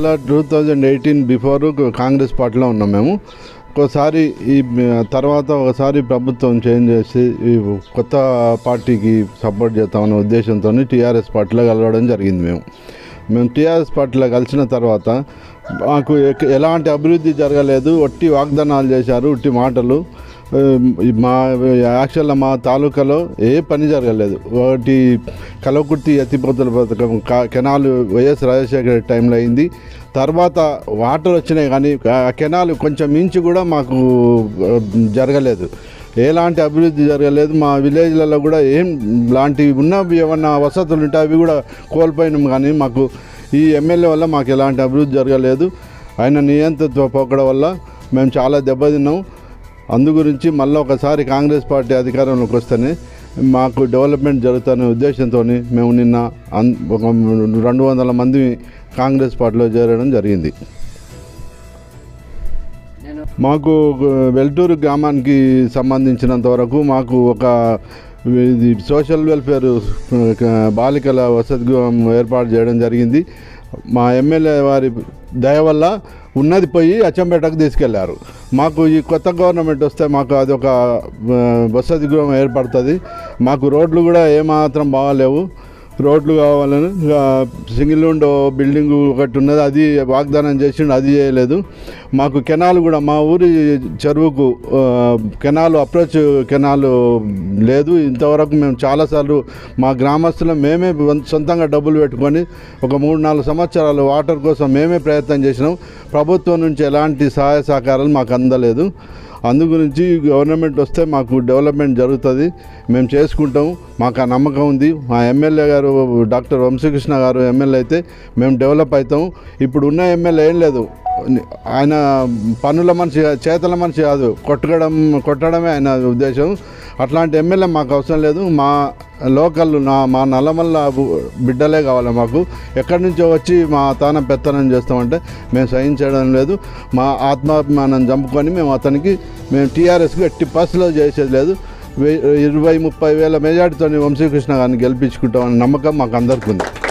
చాలా two thousand eighteen before Congress పార్టీలో ఉన్నాం మేము ఒకసారి ఈ తర్వాత ఒకసారి ప్రభుత్వం చేంజ్ చేసి ఈ కొత్త పార్టీకి సపోర్ట్ చేస్తామనే ఉద్దేశంతో టీఆర్ఎస్ పార్టీలో కలవడం జరిగింది మేము మేము టీఆర్ఎస్ పార్టీలో కలిసిన తర్వాత మాకు ఎక్- ఎలాంటి అభివృద్ధి జరగలేదు ఒట్టి వాగ్దానాలు చేశారు ఒట్టి మాటలు ఆ, ఈ మా యాక్చువల్గా మా తాలూకాలో ఏ పని జరగలేదు ఒకటి కలవకుర్తి ఎత్తిపోతల పథకం కా- కెనాలు వైఎస్ రాజశేఖర రెడ్డి టైంలో అయింది తర్వాత వాటర్ వచ్చినాయి కానీ ఆ కెనాల్ కొంచెం మించి కూడా మాకు ఆ, జరగలేదు ఎలాంటి అభివృద్ధి జరగలేదు మా విలేజ్లలో కూడా ఏం లాంటివి ఉన్న ఏమన్నా వసతులు ఉంటే అవి కూడా కోల్పోయినాం కానీ మాకు ఈ ఎమ్మెల్యే వల్ల మాకు ఎలాంటి అభివృద్ధి జరగలేదు ఆయన నియంత్రిత్వ పోకడం వల్ల మేము చాలా దెబ్బతిన్నాం అందు గురించి మళ్ళీ ఒకసారి కాంగ్రెస్ పార్టీ అధికారంలోకి వస్తేనే మాకు డెవలప్మెంట్ జరుగుతున్న ఉద్దేశంతో మేము నిన్న అన్ ఒక రెండు వందల మంది కాంగ్రెస్ పార్టీలో చేరడం జరిగింది మాకు వెల్టూరు గ్రామానికి సంబంధించినంత వరకు మాకు ఒక ఇది సోషల్ వెల్ఫేర్ బాలికల వసతి గృహం ఏర్పాటు చేయడం జరిగింది మా ఎమ్మెల్యే వారి దయ వల్ల ఉన్నది పోయి అచ్చంపేటకు తీసుకెళ్లారు మాకు ఈ కొత్త గవర్నమెంట్ వస్తే మాకు అది ఒక వసతి గృహం ఏర్పడుతుంది మాకు రోడ్లు కూడా ఏమాత్రం బాగాలేవు రోడ్లు కావాలని ఆ, సింగిల్ విండో బిల్డింగ్ ఒకటి ఉన్నది అది వాగ్దానం చేసిండు అది చేయలేదు మాకు కెనాల్ కూడా మా ఊరి చెరువుకు ఆ, కెనాల్ అప్రోచ్ కెనాల్ లేదు ఇంతవరకు మేము చాలాసార్లు మా గ్రామస్తులు మేమే వం- సొంతంగా డబ్బులు పెట్టుకొని ఒక మూడు నాలుగు సంవత్సరాలు వాటర్ కోసం మేమే ప్రయత్నం చేసినాం ప్రభుత్వం నుంచి ఎలాంటి సహాయ సహకారాలు మాకు అందలేదు అందు గురించి గవర్నమెంట్ వస్తే మాకు డెవలప్మెంట్ జరుగుతుంది మేము చేసుకుంటాం మాకు ఆ నమ్మకం ఉంది మా ఎమ్మెల్యే గారు డాక్టర్ వంశీకృష్ణ గారు ఎమ్మెల్యే అయితే మేము డెవలప్ అవుతాం ఇప్పుడు ఉన్న ఎమ్మెల్యే ఏం లేదు ఆయన పనుల మనిషి చేతల మనిషి కాదు కొట్టడం కొట్టడమే ఆయన ఉద్దేశం అట్లాంటి ఎమ్మెల్యే మాకు అవసరం లేదు మా లోకల్ నా మా నల్లమల్ల బు- బిడ్డలే కావాలి మాకు ఎక్కడి నుంచో వచ్చి మా తాన పెత్తనం చేస్తామంటే మేము సహించడం లేదు మా ఆత్మాభిమానం చంపుకొని మేము అతనికి మేము టీఆర్ఎస్కి ఎట్టి బస్సులో చేసేది లేదు వెయ్యి- ఇరవై ముప్పై వేల మెజార్టీతో వంశీకృష్ణ గారిని గెలిపించుకుంటామని నమ్మకం మాకు అందరికీ ఉంది